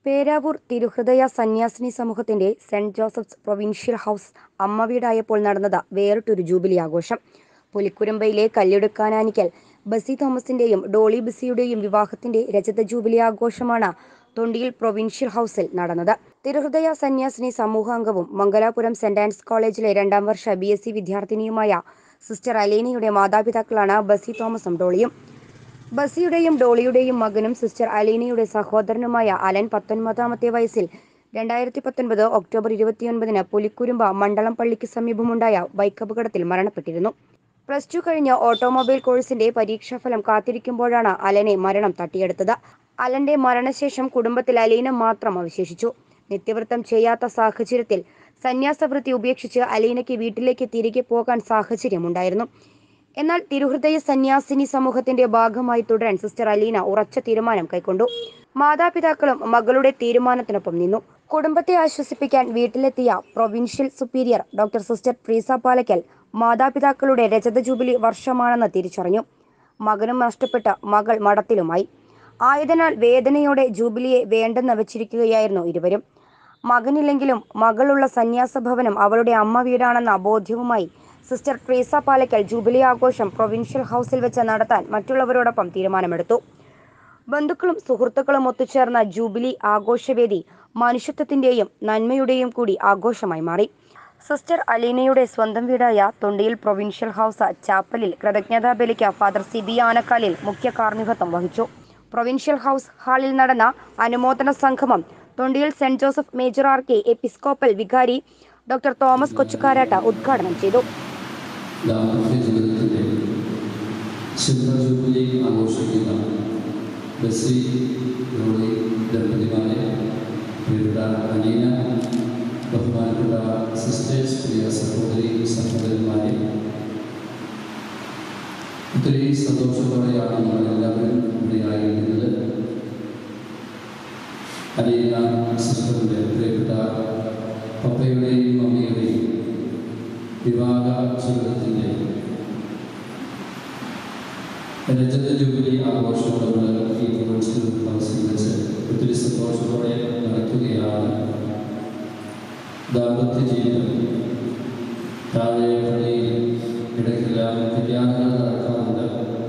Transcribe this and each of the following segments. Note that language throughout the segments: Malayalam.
പേരാവൂർ തിരുഹൃദയ സന്യാസിനി സമൂഹത്തിന്റെ സെന്റ് ജോസഫ്സ് പ്രൊവിൻഷ്യൽ ഹൗസ് അമ്മ വീടായപ്പോൾ നടന്നത് വേറിട്ടൊരു ജൂബിലി ആഘോഷം പുലിക്കുരമ്പയിലെ കല്ലെടുക്കാനാനിക്കൽ ബസി തോമസിന്റെയും ഡോളി ബസിയുടെയും വിവാഹത്തിന്റെ രജത ജൂബിലി ആഘോഷമാണ് തൊണ്ടിയിൽ പ്രൊവിൻഷ്യൽ ഹൗസിൽ നടന്നത് തിരുഹൃദയ സന്യാസിനി സമൂഹാംഗവും മംഗലാപുരം സെന്റ് ആൻസ് കോളേജിലെ രണ്ടാം വർഷ ബി എസ് സി വിദ്യാർത്ഥിനിയുമായ സിസ്റ്റർ അലീനയുടെ മാതാപിതാക്കളാണ് ബസി തോമസും ഡോളിയും ബസിയുടെയും ഡോളിയുടെയും മകനും സിസ്റ്റർ അലീനയുടെ സഹോദരനുമായ അലൻ പത്തൊൻപതാമത്തെ വയസ്സിൽ രണ്ടായിരത്തി പത്തൊൻപത് ഒക്ടോബർ ഇരുപത്തിയൊൻപതിന് പുലിക്കുരുമ്പ മണ്ഡലം പള്ളിക്ക് സമീപമുണ്ടായ ബൈക്ക് അപകടത്തിൽ മരണപ്പെട്ടിരുന്നു പ്ലസ് ടു കഴിഞ്ഞ് ഓട്ടോമൊബൈൽ കോഴ്സിന്റെ പരീക്ഷാഫലം കാത്തിരിക്കുമ്പോഴാണ് അലനെ മരണം തട്ടിയെടുത്തത് അലന്റെ മരണശേഷം കുടുംബത്തിൽ അലീന മാത്രം അവശേഷിച്ചു നിത്യവൃത്തം ചെയ്യാത്ത സാഹചര്യത്തിൽ സന്യാസവൃത്തി ഉപേക്ഷിച്ച് അലീനയ്ക്ക് വീട്ടിലേക്ക് തിരികെ പോകാൻ സാഹചര്യമുണ്ടായിരുന്നു എന്നാൽ തിരുഹൃദയ സന്യാസിനി സമൂഹത്തിന്റെ ഭാഗമായി തുടരാൻ സിസ്റ്റർ അലീന ഉറച്ച തീരുമാനം കൈക്കൊണ്ടു മാതാപിതാക്കളും മകളുടെ തീരുമാനത്തിനൊപ്പം നിന്നു കുടുംബത്തെ ആശ്വസിപ്പിക്കാൻ വീട്ടിലെത്തിയ provincial superior doctor sister Treesa Palakkal മാതാപിതാക്കളുടെ രജത ജൂബിലി വർഷമാണെന്ന് തിരിച്ചറിഞ്ഞു മകനും നഷ്ടപ്പെട്ട മകൾ മഠത്തിലുമായി ആയതിനാൽ വേദനയോടെ ജൂബിലിയെ വേണ്ടെന്ന് വെച്ചിരിക്കുകയായിരുന്നു ഇരുവരും മകനില്ലെങ്കിലും മകളുള്ള സന്യാസ ഭവനം അവളുടെ അമ്മ വീടാണെന്ന ബോധ്യവുമായി സിസ്റ്റർ ട്രീസ പാലക്കൽ ജൂബിലി ആഘോഷം പ്രൊവിൻഷ്യൽ ഹൗസിൽ വെച്ച് നടത്താൻ മറ്റുള്ളവരോടൊപ്പം തീരുമാനമെടുത്തു ബന്ധുക്കളും സുഹൃത്തുക്കളും ഒത്തുചേർന്ന ജൂബിലി ആഘോഷവേദി മനുഷ്യത്വത്തിന്റെയും നന്മയുടെയും കൂടി ആഘോഷമായി മാറി സിസ്റ്റർ അലീനയുടെ സ്വന്തം വീടായ തൊണ്ടിയിൽ പ്രൊവിൻഷ്യൽ ഹൗസ് ചാപ്പലിൽ കൃതജ്ഞതാ ബലിക്ക് ഫാദർ സിബി ആനക്കാലിൽ മുഖ്യ കാർമ്മികത്വം വഹിച്ചു പ്രൊവിൻഷ്യൽ ഹൗസ് ഹാളിൽ നടന്ന അനുമോദന സംഗമം തൊണ്ടിയിൽ Saint Joseph major R K episcopal വികാരി ഡോക്ടർ തോമസ് കൊച്ചുകാരാട്ട ഉദ്ഘാടനം ചെയ്തു ദാമ്പത്യ ജീവിതത്തിൻ്റെ ശുഭ ജൂബിലി ആഘോഷിക്കുന്ന ബസി റോളി ദമ്പതിമാരെ പ്രിയപ്പെട്ട അനീന ബഹുമാനപ്പെട്ട സിസ്റ്റേഴ്സ് പ്രിയ സഹോദരി സഹോദരന്മാരെ ഒത്തിരി സന്തോഷത്തോടെയാണ് നമ്മളെല്ലാവരും ഇവിടെ ആയിരിക്കുന്നത് അലീന സിസ്റ്ററിൻ്റെ പ്രിയപ്പെട്ട പപ്പയുടെയും മമ്മിയുടെയും വിവാഹ ജീവിതത്തിൻ്റെ രജത ജൂബിലി ആഘോഷം നമ്മൾ ഈ പ്രൊവിൻഷ്യൽ ഹൗസിൽ വെച്ച് ഒത്തിരി സന്തോഷത്തോടെ നടത്തുകയാണ് ദാമ്പത്യ ജീവിതം താഴെ പള്ളിയിൽ ഇടയ്ക്കെല്ലാം കല്യാണങ്ങൾ നടക്കാറുണ്ട്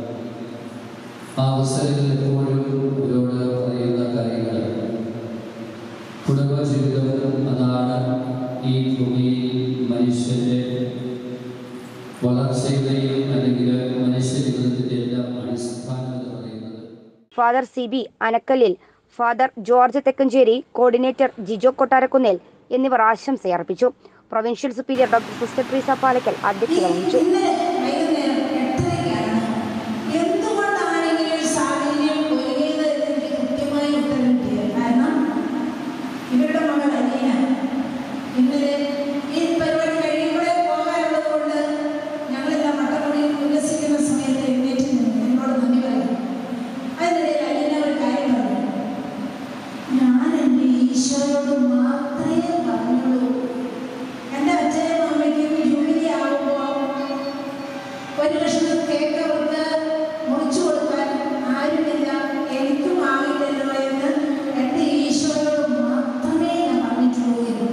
ആ അവസരത്തിൽ എപ്പോഴും ഇവരോട് പറയുന്ന കാര്യങ്ങൾ കുടുംബജീവിതം അതാണ് ഈ ഭൂമിയിൽ മനുഷ്യന്റെ വളർച്ചയുടെയും അല്ലെങ്കിൽ മനുഷ്യ ജീവിതത്തിന്റെ എല്ലാം അടിസ്ഥാനം എന്ന് പറയുന്നത് father C B Anakkallil father George Thekkancheri coordinator Jijo Kottarakkunnel എന്നിവർ ആശംസയർപ്പിച്ചു provincial superior doctor sister Treesa Palakkal അധ്യക്ഷത വഹിച്ചു ഇന്നലെ വൈകുന്നേരം എട്ടരയ്ക്കാണ് എന്തുകൊണ്ടാണ് ഇങ്ങനെ ഒരു സാഹചര്യം ഒരുങ്ങിയത് എന്ന് എനിക്ക് കൃത്യമായി ഉത്തരം കിട്ടിയത് കാരണം ഇവരുടെ മകൾ അലീന ഇന്നലെ ഈ പരിപാടി കഴിയുമ്പോഴേ പോകാനുള്ളത് കൊണ്ട് ഞങ്ങളെല്ലാം മട്ടക്കുടിയിൽ ഉല്ലസിക്കുന്ന സമയത്ത് എഴുന്നേറ്റ് നിന്നു എന്നോട് നന്ദി പറയും അതിനിടയിൽ അലീന ഒരു കാര്യം പറഞ്ഞു ഞാൻ എൻ്റെ ഈശോയോട് മാത്രമേ പറഞ്ഞുള്ളൂ എൻ്റെ അച്ഛനും അമ്മയ്ക്കും ജൂബിലി ആകുമ്പോൾ ഒരു ലക്ഷം കേക്ക് അവർക്ക് മുറിച്ചു കൊടുക്കാൻ ആരുമില്ല എനിക്കും ആവില്ലല്ലോ എന്ന് എൻ്റെ ഈശോയോട് മാത്രമേ ഞാൻ പറഞ്ഞിട്ടുള്ളൂ എന്ന്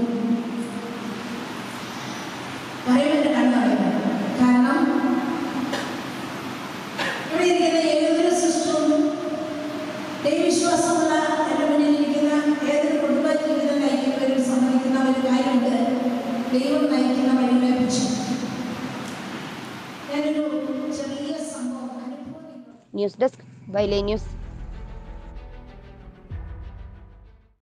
പറയുമെന്ന് കണ്ടറിയാം കാരണം ഇവിടെ ഇരിക്കുന്ന ഏതൊരു സിസ്റ്ററും ദൈവവിശ്വാസമുള്ള എൻ്റെ മുന്നിൽ ഇരിക്കുന്ന ഏതൊരു കുടുംബ ജീവിതം നയിക്കുന്നവരും സമ്മതിക്കുന്ന ഒരു കാര്യമുണ്ട് ദൈവം നയിക്കുന്ന വഴികളെ കുറിച്ച് ഞാനൊരു ചെറിയ സംഭവം അനുഭവം ന്യൂസ് ഡെസ്ക് വൈലേ ന്യൂസ്